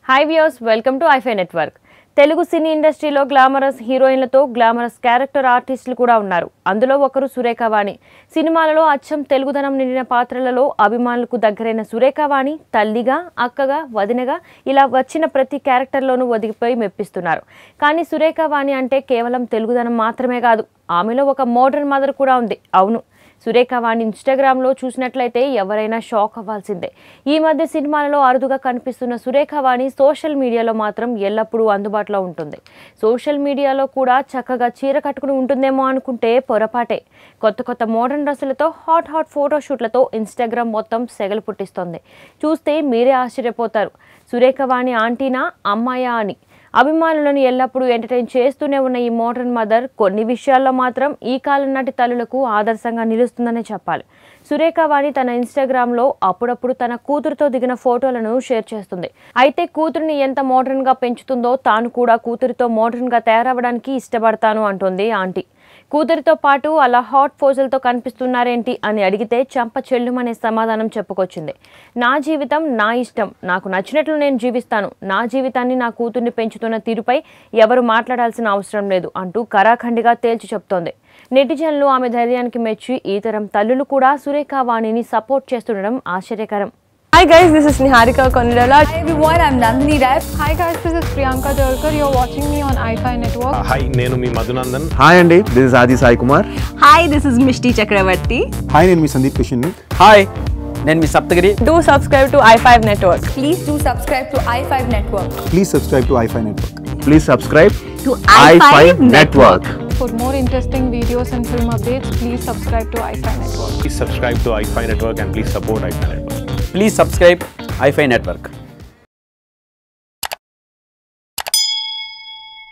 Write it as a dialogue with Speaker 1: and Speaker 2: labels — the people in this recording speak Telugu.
Speaker 1: Hi viewers welcome to iFi Network Telugu cine ఇండస్ట్రీలో గ్లామరస్ హీరోయిన్లతో గ్లామరస్ క్యారెక్టర్ ఆర్టిస్టులు కూడా ఉన్నారు అందులో ఒకరు సురేఖవాణి సినిమాలలో అచ్చం తెలుగుదనం నిండిన పాత్రలలో అభిమానులకు దగ్గరైన సురేఖవాణి తల్లిగా అక్కగా వదినగా ఇలా వచ్చిన ప్రతి క్యారెక్టర్లోనూ ఒదిగిపోయి మెప్పిస్తున్నారు కానీ సురేఖవాణి అంటే కేవలం తెలుగుదనం మాత్రమే కాదు ఆమెలో ఒక మోడర్న్ మదర్ కూడా ఉంది అవును సురేఖ వాణి ఇన్స్టాగ్రామ్లో చూసినట్లయితే ఎవరైనా షాక్ అవ్వాల్సిందే ఈ మధ్య సినిమాలలో అరుదుగా కనిపిస్తున్న సురేఖ వాణి సోషల్ మీడియాలో మాత్రం ఎల్లప్పుడూ అందుబాటులో ఉంటుంది సోషల్ మీడియాలో కూడా చక్కగా చీర కట్టుకుని ఉంటుందేమో అనుకుంటే పొరపాటే కొత్త కొత్త మోడర్న్ డ్రెస్సులతో హాట్ హాట్ ఫోటోషూట్లతో ఇన్స్టాగ్రామ్ మొత్తం సెగలు పుట్టిస్తోంది చూస్తే మీరే ఆశ్చర్యపోతారు సురేఖ వాణి ఆంటీనా అమ్మాయా అని అభిమానులను ఎల్లప్పుడూ ఎంటర్టైన్ చేస్తూనే ఉన్న ఈ మోడర్న్ మదర్ కొన్ని విషయాల్లో మాత్రం ఈ కాలం నాటి తల్లులకు ఆదర్శంగా నిలుస్తుందనే చెప్పాలి సురేఖ వాణి తన ఇన్స్టాగ్రామ్లో అప్పుడప్పుడు తన కూతురుతో దిగిన ఫోటోలను షేర్ చేస్తుంది అయితే కూతురిని ఎంత మోడర్న్గా పెంచుతుందో తాను కూడా కూతురితో మోడర్న్గా తయారవ్వడానికి ఇష్టపడతాను అంటుంది ఆంటీ కూతురితో పాటు అలా హాట్ పోజులతో కనిపిస్తున్నారేంటి అని అడిగితే చంప చెల్లుమనే సమాధానం చెప్పుకొచ్చింది నా జీవితం నా ఇష్టం నాకు నచ్చినట్లు నేను జీవిస్తాను నా జీవితాన్ని నా కూతుర్ని పెంచుతున్న తీరుపై ఎవరు మాట్లాడాల్సిన అవసరం లేదు అంటూ కరాఖండిగా తేల్చి చెప్తోంది నెటిజన్లు ఆమె ధైర్యానికి మెచ్చి ఈ తరం తల్లులు కూడా సురేఖ వాణిని సపోర్ట్ చేస్తుండడం ఆశ్చర్యకరం
Speaker 2: Hi guys, this is Niharika Kondala.
Speaker 3: Hi everyone, I'm Nandini Rai.
Speaker 4: Hi guys, this is Priyanka Jalkar. You're watching me on iFi Network.
Speaker 5: Hi నేను మీ మధునందన్
Speaker 6: హాయ్ అండి this is Aadi Sai Kumar
Speaker 2: Hi, this is Mishti Chakravarti.
Speaker 7: Hi నేను మీ సందీప్ కిషన్
Speaker 8: హాయ్ నేను మీ Saptagiri
Speaker 2: Do subscribe to i5 Network.
Speaker 3: Please do subscribe to i5 Network.
Speaker 7: Please subscribe to iFi Network
Speaker 6: please subscribe
Speaker 2: To
Speaker 6: i5 Network
Speaker 4: For more interesting videos and film updates, please subscribe to iFi Network.
Speaker 5: Please subscribe to iFi Network and please support iFi Network
Speaker 8: please subscribe iFi network